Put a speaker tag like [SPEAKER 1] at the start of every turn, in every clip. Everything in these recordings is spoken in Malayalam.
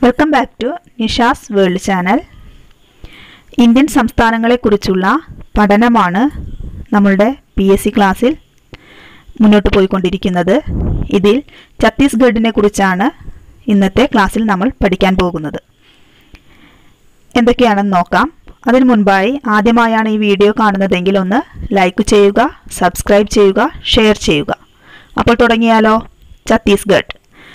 [SPEAKER 1] വെൽക്കം ബാക്ക് ടു നിഷാസ് വേൾഡ് ചാനൽ ഇന്ത്യൻ സംസ്ഥാനങ്ങളെക്കുറിച്ചുള്ള പഠനമാണ് നമ്മളുടെ പി എസ് സി ക്ലാസ്സിൽ മുന്നോട്ട് പോയിക്കൊണ്ടിരിക്കുന്നത് ഇതിൽ ഛത്തീസ്ഗഡിനെ കുറിച്ചാണ് ഇന്നത്തെ ക്ലാസ്സിൽ നമ്മൾ പഠിക്കാൻ പോകുന്നത് എന്തൊക്കെയാണെന്ന് നോക്കാം അതിനു മുൻപായി ആദ്യമായാണ് ഈ വീഡിയോ കാണുന്നതെങ്കിൽ ഒന്ന് ലൈക്ക് ചെയ്യുക സബ്സ്ക്രൈബ് ചെയ്യുക ഷെയർ ചെയ്യുക അപ്പോൾ തുടങ്ങിയാലോ ഛത്തീസ്ഗഡ്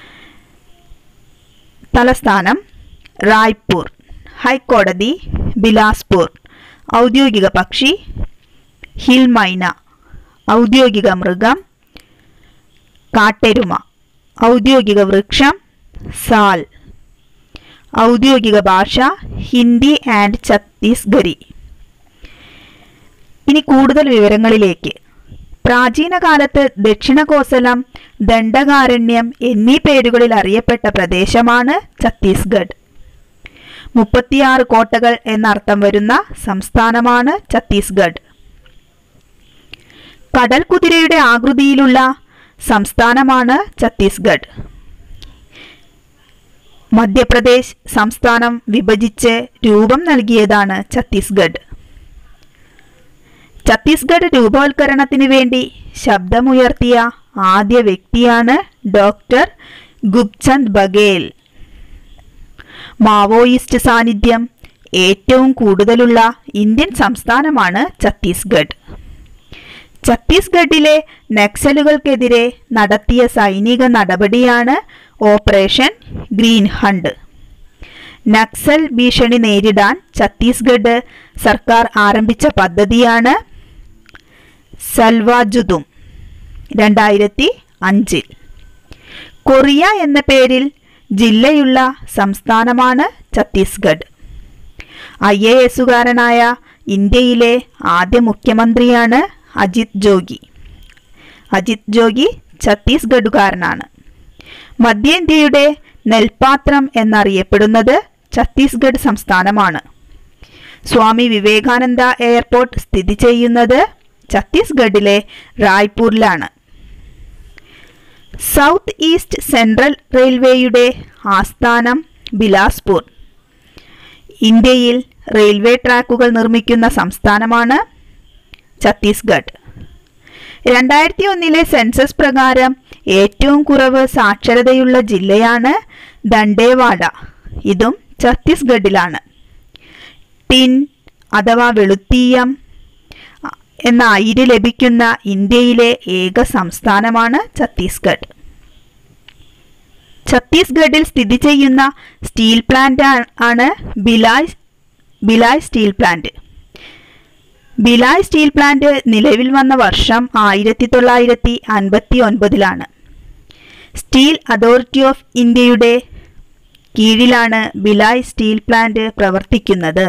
[SPEAKER 1] തലസ്ഥാനം റായ്പൂർ ഹൈക്കോടതി ബിലാസ്പൂർ ഔദ്യോഗിക പക്ഷി ഹിൽ മൈന ഔദ്യോഗിക മൃഗം കാട്ടെരുമ ഔദ്യോഗിക വൃക്ഷം സാൽ ഔദ്യോഗിക ഭാഷ ഹിന്ദി ആൻഡ് ഛത്തീസ്ഗരി ഇനി കൂടുതൽ വിവരങ്ങളിലേക്ക് പ്രാചീന കാലത്ത് ദക്ഷിണ കോസലം ദണ്ഡകാരണ്യം എന്നീ പേരുകളിൽ അറിയപ്പെട്ട പ്രദേശമാണ് ഛത്തീസ്ഗഡ് മുപ്പത്തിയാറ് കോട്ടകൾ എന്നർത്ഥം വരുന്ന സംസ്ഥാനമാണ് ഛത്തീസ്ഗഡ് കടൽ കുതിരയുടെ ആകൃതിയിലുള്ള സംസ്ഥാനമാണ് ഛത്തീസ്ഗഡ് മധ്യപ്രദേശ് സംസ്ഥാനം വിഭജിച്ച് രൂപം നൽകിയതാണ് ഛത്തീസ്ഗഡ് ഛത്തീസ്ഗഡ് രൂപവൽക്കരണത്തിന് വേണ്ടി ശബ്ദമുയർത്തിയ ആദ്യ വ്യക്തിയാണ് ഡോക്ടർ ഗുപ്ചന്ദ് ബഗേൽ മാവോയിസ്റ്റ് സാന്നിധ്യം ഏറ്റവും കൂടുതലുള്ള ഇന്ത്യൻ സംസ്ഥാനമാണ് ഛത്തീസ്ഗഡ് ഛത്തീസ്ഗഡിലെ നക്സലുകൾക്കെതിരെ നടത്തിയ സൈനിക നടപടിയാണ് ഓപ്പറേഷൻ ഗ്രീൻ ഹണ്ട് നക്സൽ ഭീഷണി നേരിടാൻ ഛത്തീസ്ഗഡ് സർക്കാർ ആരംഭിച്ച പദ്ധതിയാണ് സൽവാജുദും രണ്ടായിരത്തി അഞ്ചിൽ കൊറിയ എന്ന പേരിൽ ജില്ലയുള്ള സംസ്ഥാനമാണ് ഛത്തീസ്ഗഡ് ഐ എ എസുകാരനായ ഇന്ത്യയിലെ ആദ്യ മുഖ്യമന്ത്രിയാണ് അജിത് ജോഗി അജിത് ജോഗി ഛത്തീസ്ഗഡുകാരനാണ് മധ്യേന്ത്യയുടെ നെൽപാത്രം എന്നറിയപ്പെടുന്നത് ഛത്തീസ്ഗഡ് സംസ്ഥാനമാണ് സ്വാമി വിവേകാനന്ദ എയർപോർട്ട് സ്ഥിതി ചെയ്യുന്നത് ഛത്തീസ്ഗഡിലെ റായ്പൂരിലാണ് സൗത്ത് ഈസ്റ്റ് സെൻട്രൽ റെയിൽവേയുടെ ആസ്ഥാനം ബിലാസ്പൂർ ഇന്ത്യയിൽ റെയിൽവേ ട്രാക്കുകൾ നിർമ്മിക്കുന്ന സംസ്ഥാനമാണ് ഛത്തീസ്ഗഡ് രണ്ടായിരത്തി ഒന്നിലെ സെൻസസ് പ്രകാരം ഏറ്റവും കുറവ് സാക്ഷരതയുള്ള ജില്ലയാണ് ദണ്ഡേവാഡ ഇതും ഛത്തീസ്ഗഡിലാണ് ടിൻ അഥവാ വെളുത്തീയം എന്ന അയിര് ലഭിക്കുന്ന ഇന്ത്യയിലെ ഏക സംസ്ഥാനമാണ് ഛത്തീസ്ഗഡ് ഛത്തീസ്ഗഡിൽ സ്ഥിതി ചെയ്യുന്ന സ്റ്റീൽ പ്ലാന്റ് ആണ് Bhilai Bhilai steel plant Bhilai steel plant നിലവിൽ വന്ന വർഷം ആയിരത്തി തൊള്ളായിരത്തി അൻപത്തി ഒൻപതിലാണ് സ്റ്റീൽ അതോറിറ്റി ഓഫ് ഇന്ത്യയുടെ കീഴിലാണ് ബിലായ് സ്റ്റീൽ പ്ലാന്റ് പ്രവർത്തിക്കുന്നത്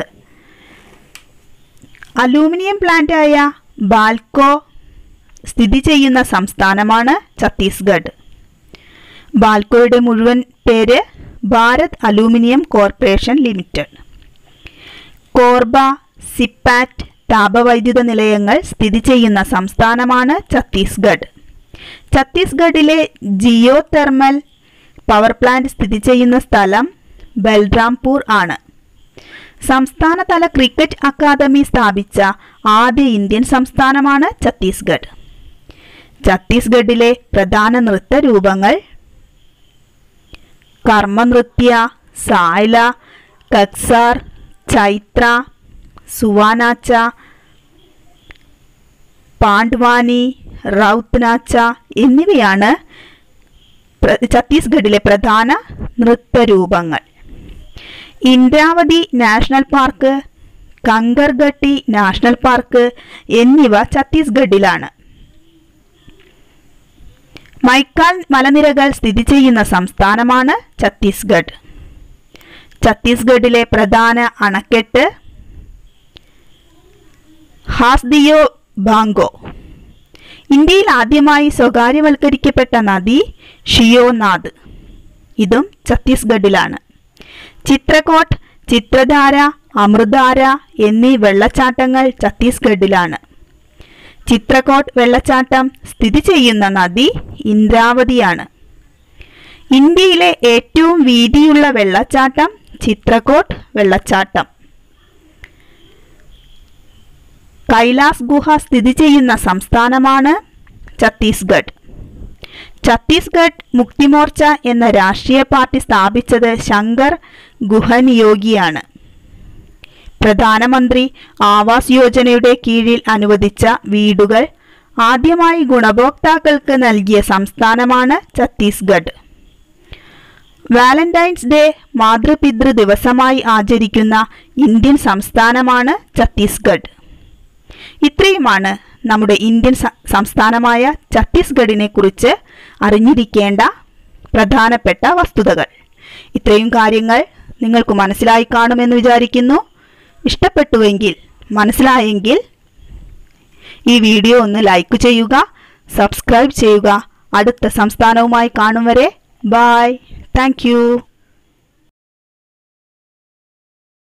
[SPEAKER 1] അലൂമിനിയം പ്ലാന്റായ ബാൽക്കോ സ്ഥിതി ചെയ്യുന്ന സംസ്ഥാനമാണ് ഛത്തീസ്ഗഡ് ബാൽക്കോയുടെ മുഴുവൻ പേര് Bharat aluminium corporation limited Korba Sipat താപവൈദ്യുത നിലയങ്ങൾ സ്ഥിതി ചെയ്യുന്ന സംസ്ഥാനമാണ് ഛത്തീസ്ഗഡ് ഛത്തീസ്ഗഡിലെ ജിയോ തെർമൽ പവർ പ്ലാന്റ് സ്ഥിതി ചെയ്യുന്ന സ്ഥലം ബൽറാംപൂർ ആണ് സംസ്ഥാനതല ക്രിക്കറ്റ് അക്കാദമി സ്ഥാപിച്ച ആദ്യ ഇന്ത്യൻ സംസ്ഥാനമാണ് ഛത്തീസ്ഗഡ് ഛത്തീസ്ഗഡിലെ പ്രധാന നൃത്ത രൂപങ്ങൾ കർമ്മനൃത്യ സായ്ല കക്സാർ ചൈത്ര സുവാനാച്ച പാണ്ഡ്വാനി റൗത്ത്നാച്ച എന്നിവയാണ് ഛത്തീസ്ഗഡിലെ പ്രധാന നൃത്തരൂപങ്ങൾ Indravati national park Kanger Ghati national park എന്നിവ ഛത്തീസ്ഗഡിലാണ് മൈക്കാൽ മലനിരകൾ സ്ഥിതി ചെയ്യുന്ന സംസ്ഥാനമാണ് ഛത്തീസ്ഗഡ് ഛത്തീസ്ഗഡിലെ പ്രധാന അണക്കെട്ട് ഹാസ്ദിയോ ബാങ്കോ ഇന്ത്യയിൽ ആദ്യമായി സ്വകാര്യവൽക്കരിക്കപ്പെട്ട നദി ഷിയോനാഥ് ഇതും ഛത്തീസ്ഗഡിലാണ് ചിത്രകോട്ട് ചിത്രധാര അമൃതാര എന്നീ വെള്ളച്ചാട്ടങ്ങൾ ഛത്തീസ്ഗഡിലാണ് ചിത്രകോട്ട് വെള്ളച്ചാട്ടം സ്ഥിതി ചെയ്യുന്ന നദി ഇന്ദ്രാവതിയാണ് ഇന്ത്യയിലെ ഏറ്റവും വീതിയുള്ള വെള്ളച്ചാട്ടം ചിത്രകോട്ട് വെള്ളച്ചാട്ടം കൈലാസ് ഗുഹ സ്ഥിതി ചെയ്യുന്ന സംസ്ഥാനമാണ് ഛത്തീസ്ഗഡ് ഛത്തീസ്ഗഡ് മുക്തിമോർച്ച എന്ന രാഷ്ട്രീയ പാർട്ടി സ്ഥാപിച്ചത് ശങ്കർ ഗുഹൻ യോഗിയാണ് പ്രധാനമന്ത്രി ആവാസ് യോജനയുടെ കീഴിൽ അനുവദിച്ച വീടുകൾ ആദ്യമായി ഗുണഭോക്താക്കൾക്ക് നൽകിയ സംസ്ഥാനമാണ് ഛത്തീസ്ഗഡ് വാലന്റൈൻസ് ഡേ മാതൃപിതൃ ദിവസമായി ആചരിക്കുന്ന ഇന്ത്യൻ സംസ്ഥാനമാണ് ഛത്തീസ്ഗഡ് ഇത്രയുമാണ് നമ്മുടെ ഇന്ത്യൻ സ- സംസ്ഥാനമായ ഛത്തീസ്ഗഡിനെ കുറിച്ച് അറിഞ്ഞിരിക്കേണ്ട പ്രധാനപ്പെട്ട വസ്തുതകൾ ഇത്രയും കാര്യങ്ങൾ നിങ്ങൾക്ക് മനസ്സിലായി കാണുമെന്ന് വിചാരിക്കുന്നു ഇഷ്ടപ്പെട്ടുവെങ്കിൽ മനസ്സിലായെങ്കിൽ ഈ വീഡിയോ ഒന്ന് ലൈക്ക് ചെയ്യുക സബ്സ്ക്രൈബ് ചെയ്യുക അടുത്ത സംസ്ഥാനവുമായി കാണും വരെ ബായ് താങ്ക്